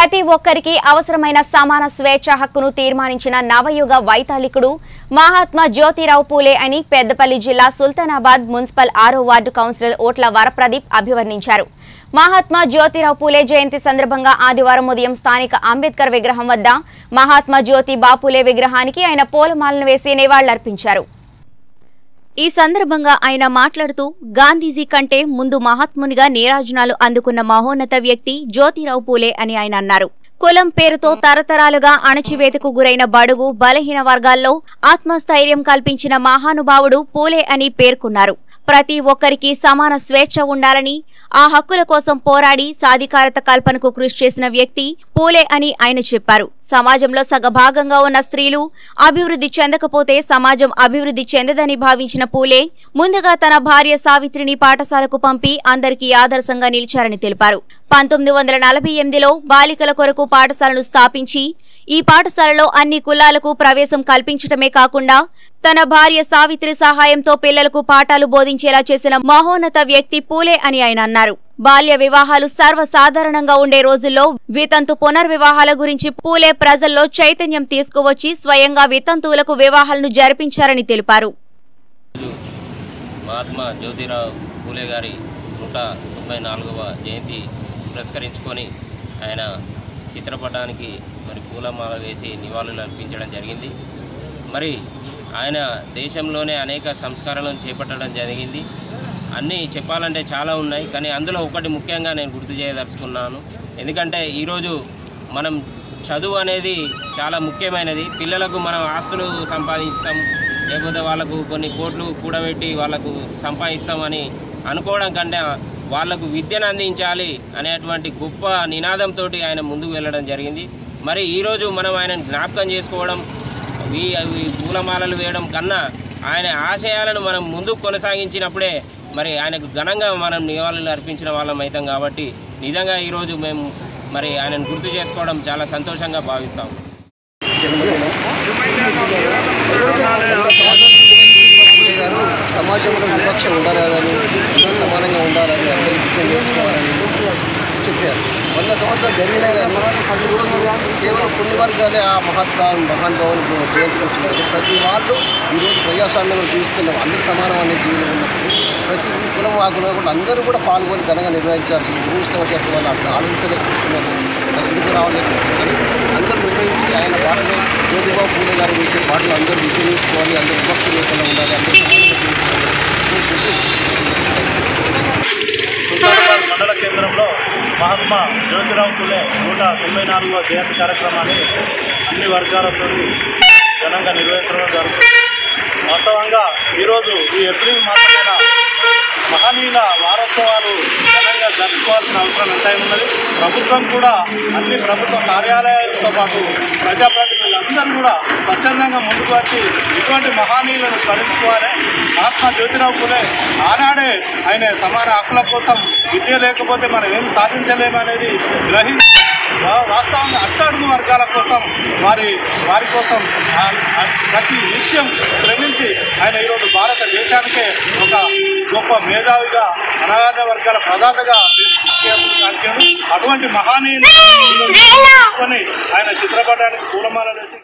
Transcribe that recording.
ప్రతి ఒక్కరికి అవసరమైన సమాన స్వేచ్ఛ హక్కును తీర్మానించిన నవయుగ వైతాళికుడు మహాత్మా జ్యోతిరావు పూలే అని పెద్దపల్లి జిల్లా సుల్తానాబాద్ మున్సిపల్ ఆరో వార్డు కౌన్సిలర్ ఓట్ల వరప్రదీప్ అభివర్ణించారు మహాత్మా జ్యోతిరావు పూలే జయంతి సందర్భంగా ఆదివారం ఉదయం స్థానిక అంబేద్కర్ విగ్రహం వద్ద మహాత్మా జ్యోతి బాపులే విగ్రహానికి ఆయన పూలమాలను వేసి నివాళులర్పించారు ఈ సందర్భంగా ఆయన మాట్లాడుతూ గాంధీజీ కంటే ముందు మహాత్మునిగా నీరాజనాలు అందుకున్న మహోన్నత వ్యక్తి జ్యోతిరావు పూలే అని ఆయన అన్నారు కులం పేరుతో తరతరాలుగా అణచివేతకు గురైన బడుగు బలహీన వర్గాల్లో ఆత్మస్థైర్యం కల్పించిన మహానుభావుడు పూలే అని పేర్కొన్నారు ప్రతి ఒక్కరికి సమాన స్వేచ్ఛ ఉండాలని ఆ హక్కుల కోసం పోరాడి సాధికారత కల్పనకు కృషి చేసిన వ్యక్తి పూలే అని ఆయన చెప్పారు సమాజంలో సగభాగంగా ఉన్న స్త్రీలు అభివృద్ధి చెందకపోతే సమాజం అభివృద్ధి చెందదని భావించిన పూలే ముందుగా తన భార్య సావిత్రిని పాఠశాలకు పంపి అందరికీ ఆదర్శంగా నిలిచారని తెలిపారు పంతొమ్మిది వందల నలభై ఎనిమిదిలో బాలికల కొరకు పాఠశాలను స్థాపించి ఈ పాఠశాలలో అన్ని కులాలకు ప్రవేశం కల్పించటమే కాకుండా తన భార్య సావిత్రి సహాయంతో పిల్లలకు పాఠాలు బోధించేలా చేసిన మహోన్నత వ్యక్తి పూలే అని ఆయన అన్నారు బాల్య వివాహాలు సర్వసాధారణంగా ఉండే రోజుల్లో వితంతు పునర్వివాహాల గురించి పూలే ప్రజల్లో చైతన్యం తీసుకువచ్చి స్వయంగా వితంతువులకు వివాహాలను జరిపించారని తెలిపారు మహాత్మా జ్యోతిరావు పూలే గారి నూట తొంభై నాలుగవ జయంతి పురస్కరించుకొని ఆయన చిత్రపటానికి మరి పూలమాల వేసి నివాళులు అర్పించడం జరిగింది మరి ఆయన దేశంలోనే అనేక సంస్కారాలను చేపట్టడం జరిగింది అన్నీ చెప్పాలంటే చాలా ఉన్నాయి కానీ అందులో ఒకటి ముఖ్యంగా నేను గుర్తు చేయదలుచుకున్నాను ఎందుకంటే ఈరోజు మనం చదువు అనేది చాలా ముఖ్యమైనది పిల్లలకు మనం ఆస్తులు సంపాదిస్తాం లేకపోతే వాళ్ళకు కొన్ని కోట్లు కూడబెట్టి వాళ్ళకు సంపాదిస్తామని అనుకోవడం కంటే వాళ్ళకు విద్యను అందించాలి అనేటువంటి గొప్ప నినాదంతో ఆయన ముందుకు వెళ్ళడం జరిగింది మరి ఈరోజు మనం ఆయన జ్ఞాపకం చేసుకోవడం ఈ అవి పూలమాలలు వేయడం కన్నా ఆయన ఆశయాలను మనం ముందుకు కొనసాగించినప్పుడే మరి ఆయనకు ఘనంగా మనం నివాళులు అర్పించిన వాళ్ళం అవుతాం కాబట్టి నిజంగా ఈరోజు మేము మరి ఆయనను గుర్తు చేసుకోవడం చాలా సంతోషంగా భావిస్తాం జన్మదినం వంద సంవత్సరాల పూలే గారు సమాజంలో వివక్ష ఉండరాదని అందరూ సమానంగా ఉండాలని అందరి విద్య నేర్చుకోవాలని చెప్పారు వంద సంవత్సరాలు జరిగినా కానీ ఈరోజు కేవలం కొన్ని వర్గాలే ఆ మహాత్మా మహానుభావులు జయంతికి వచ్చిందని ప్రతి వాళ్ళు ఈరోజు ప్రజాస్వామ్యంలో జీవిస్తున్నాం అందరూ సమానం అనే జీవనం ఉన్నప్పుడు ప్రతి ఈ కులం ఆ కులం కూడా అందరూ కూడా పాల్గొని ఘనంగా నిర్వహించాల్సింది దురదృష్టవశాత్తు వాళ్ళు అట్లా ఆలోచించలేకపోతున్నారు మరి ఎందుకు రావలేకపోతున్నారు అందరూ నిర్వహించి ఆయన పాటలు జ్యోతిబాబు పూలే గారు వేసే పాటలు అందరూ విద్య నేర్చుకోవాలి అందరూ వివక్ష లేకుండా ఉండాలి అందరూ సమానంగా జీవించాలని కోరుకుంటూ సుల్తానాబాద్ మండల కేంద్రంలో మహాత్మా జ్యోతిరావు పులే నూట తొంభై నాలుగవ జయంతి కార్యక్రమాన్ని అన్ని వర్గాలతో ఘనంగా నిర్వహించడం జరుగుతుంది వాస్తవంగా ఈరోజు ఈ ఏప్రిల్ మాసమైన మహనీయుల వారోత్సవాలు ఘనంగా జరుపుకోవాల్సిన అవసరం ఎంతైనా ఉన్నది ప్రభుత్వం కూడా అన్ని ప్రభుత్వ కార్యాలయాలతో పాటు ప్రజాప్రతినిధులందరూ కూడా స్వచ్ఛందంగా ముందుకు వచ్చి ఇటువంటి మహనీయులను స్మరించుకోవాలి మహాత్మా జ్యోతిరావు పూలే ఆనాడే ఆయన సమాన హక్కుల కోసం విద్య లేకపోతే మనం ఏం సాధించలేమనేది గ్రహించి వా- వాస్తవంగా అట్టడుగు వర్గాల కోసం వారి వారి కోసం ఆ- ఆ ప్రతి నిత్యం శ్రమించి ఆయన ఈరోజు భారతదేశానికే ఒక గొప్ప మేధావిగా అనాగరిక వర్గాల ప్రదాతగా పేరు అటువంటి మహానీయుని ఆయన చిత్రపటానికి పూలమాల వేసి